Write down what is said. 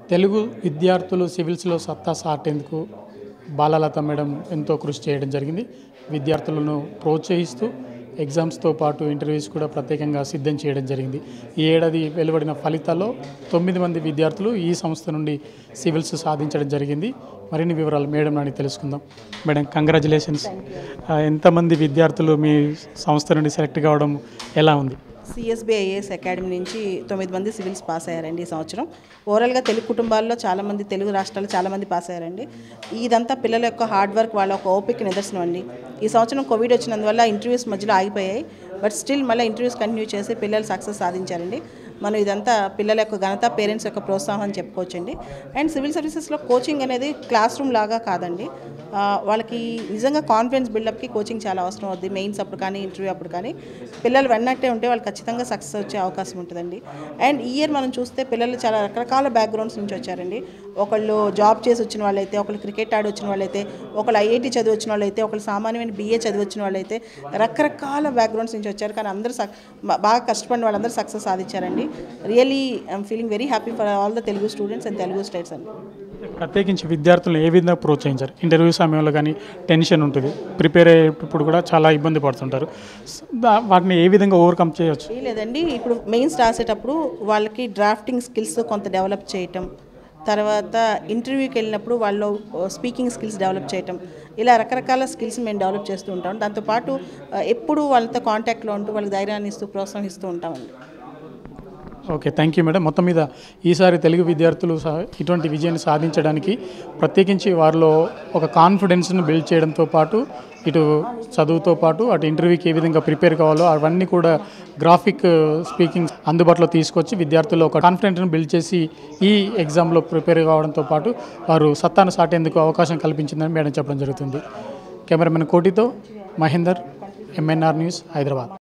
తెలుగు విద్యార్థులు సివిల్స్లో సత్తా సాటేందుకు బాలలత మేడం ఎంతో కృషి చేయడం జరిగింది విద్యార్థులను ప్రోత్సహిస్తూ ఎగ్జామ్స్తో పాటు ఇంటర్వ్యూస్ కూడా ప్రత్యేకంగా సిద్ధం చేయడం జరిగింది ఈ ఏడాది వెలువడిన ఫలితాల్లో తొమ్మిది మంది విద్యార్థులు ఈ సంస్థ నుండి సివిల్స్ సాధించడం జరిగింది మరిన్ని వివరాలు మేడం నాని తెలుసుకుందాం మేడం కంగ్రాచులేషన్స్ ఎంతమంది విద్యార్థులు మీ సంస్థ నుండి సెలెక్ట్ కావడం ఎలా ఉంది సిఎస్బి ఐఏఎస్ అకాడమీ నుంచి తొమ్మిది మంది సివిల్స్ పాస్ అయ్యారండి ఈ సంవత్సరం ఓవరాల్గా తెలుగు కుటుంబాల్లో చాలామంది తెలుగు రాష్ట్రాల్లో చాలామంది పాస్ అయ్యారండి ఇదంతా పిల్లల యొక్క హార్డ్ వర్క్ వాళ్ళ ఒక ఓపిక నిదర్శనం అండి ఈ సంవత్సరం కోవిడ్ వచ్చినందువల్ల ఇంటర్వ్యూస్ మధ్యలో ఆగిపోయాయి బట్ స్టిల్ మళ్ళీ ఇంటర్వ్యూస్ కంటిన్యూ చేసి పిల్లలు సక్సెస్ సాధించారండి మనం ఇదంతా పిల్లల యొక్క ఘనత పేరెంట్స్ యొక్క ప్రోత్సాహం అని చెప్పుకోవచ్చండి అండ్ సివిల్ సర్వీసెస్లో కోచింగ్ అనేది క్లాస్ రూమ్ లాగా కాదండి ఆ, వాళ్ళకి నిజంగా కాన్ఫిడెన్స్ బిల్డప్కి కోచింగ్ చాలా అవసరం అవుద్ది మెయిన్స్ అప్పుడు కానీ ఇంటర్వ్యూ అప్పుడు కానీ పిల్లలు వెన్నట్టే ఉంటే వాళ్ళు ఖచ్చితంగా సక్సెస్ వచ్చే అవకాశం ఉంటుందండి అండ్ ఈ ఇయర్ మనం చూస్తే పిల్లలు చాలా రకరకాల బ్యాక్గ్రౌండ్స్ నుంచి వచ్చారండి ఒకళ్ళు జాబ్ చేసి వచ్చిన వాళ్ళైతే ఒకళ్ళు క్రికెట్ ఆడి వచ్చిన వాళ్ళైతే ఒకళ్ళు ఐఐటి చదివి వచ్చిన వాళ్ళైతే ఒకళ్ళు సామాన్యమైన బీఏ చదివి వచ్చిన వాళ్ళైతే రకరకాల బ్యాక్గ్రౌండ్స్ నుంచి వచ్చారు కానీ అందరూ సక్ బా- బాగా కష్టపడిన వాళ్ళందరూ సక్సెస్ సాధించారండి really I'm feeling very happy for all the Telugu students and Telugu states అండి ప్రత్యేకించి విద్యార్థులను ఏ విధంగా ప్రోత్సహించారు ఇంటర్వ్యూ సమయంలో కానీ టెన్షన్ ఉంటుంది ప్రిపేర్ అయ్యేటప్పుడు కూడా చాలా ఇబ్బంది పడుతుంటారు స- దా- వాటిని ఏ విధంగా ఓవర్కమ్ చేయొచ్చు ఏ లేదండి ఇప్పుడు మెయిన్స్ రాసేటప్పుడు వాళ్ళకి డ్రాఫ్టింగ్ స్కిల్స్ కొంత డెవలప్ చేయటం తర్వాత ఇంటర్వ్యూకి వెళ్ళినప్పుడు వాళ్ళు స్పీకింగ్ స్కిల్స్ డెవలప్ చేయటం ఇలా రకరకాల స్కిల్స్ మేము డెవలప్ చేస్తూ ఉంటాం దాంతోపాటు ఆ, ఎప్పుడు వాళ్ళతో కాంటాక్ట్లో ఉంటూ వాళ్ళకి ధైర్యాన్ని ఇస్తూ ప్రోత్సహిస్తూ ఉంటామండి ఓకే థ్యాంక్ యూ మేడం మొత్తం మీద ఈసారి తెలుగు విద్యార్థులు సా- ఇటువంటి విజయాన్ని సాధించడానికి ప్రత్యేకించి వారిలో ఒక కాన్ఫిడెన్స్ను బిల్డ్ చేయడంతో పాటు ఇటు చదువుతో పాటు అటు ఇంటర్వ్యూకి ఏ విధంగా ప్రిపేర్ కావాలో అవన్నీ కూడా గ్రాఫిక్ స్పీకింగ్ అందుబాటులో తీసుకొచ్చి విద్యార్థుల్లో ఒక కాన్ఫిడెన్స్ను బిల్డ్ చేసి ఈ ఎగ్జామ్లో ప్రిపేర్ కావడంతో పాటు వారు సత్తాను సాటేందుకు అవకాశం కల్పించిందని మేడం చెప్పడం జరుగుతుంది కెమెరామెన్ కోటితో మహేందర్ ఎంఎన్ఆర్ న్యూస్ హైదరాబాద్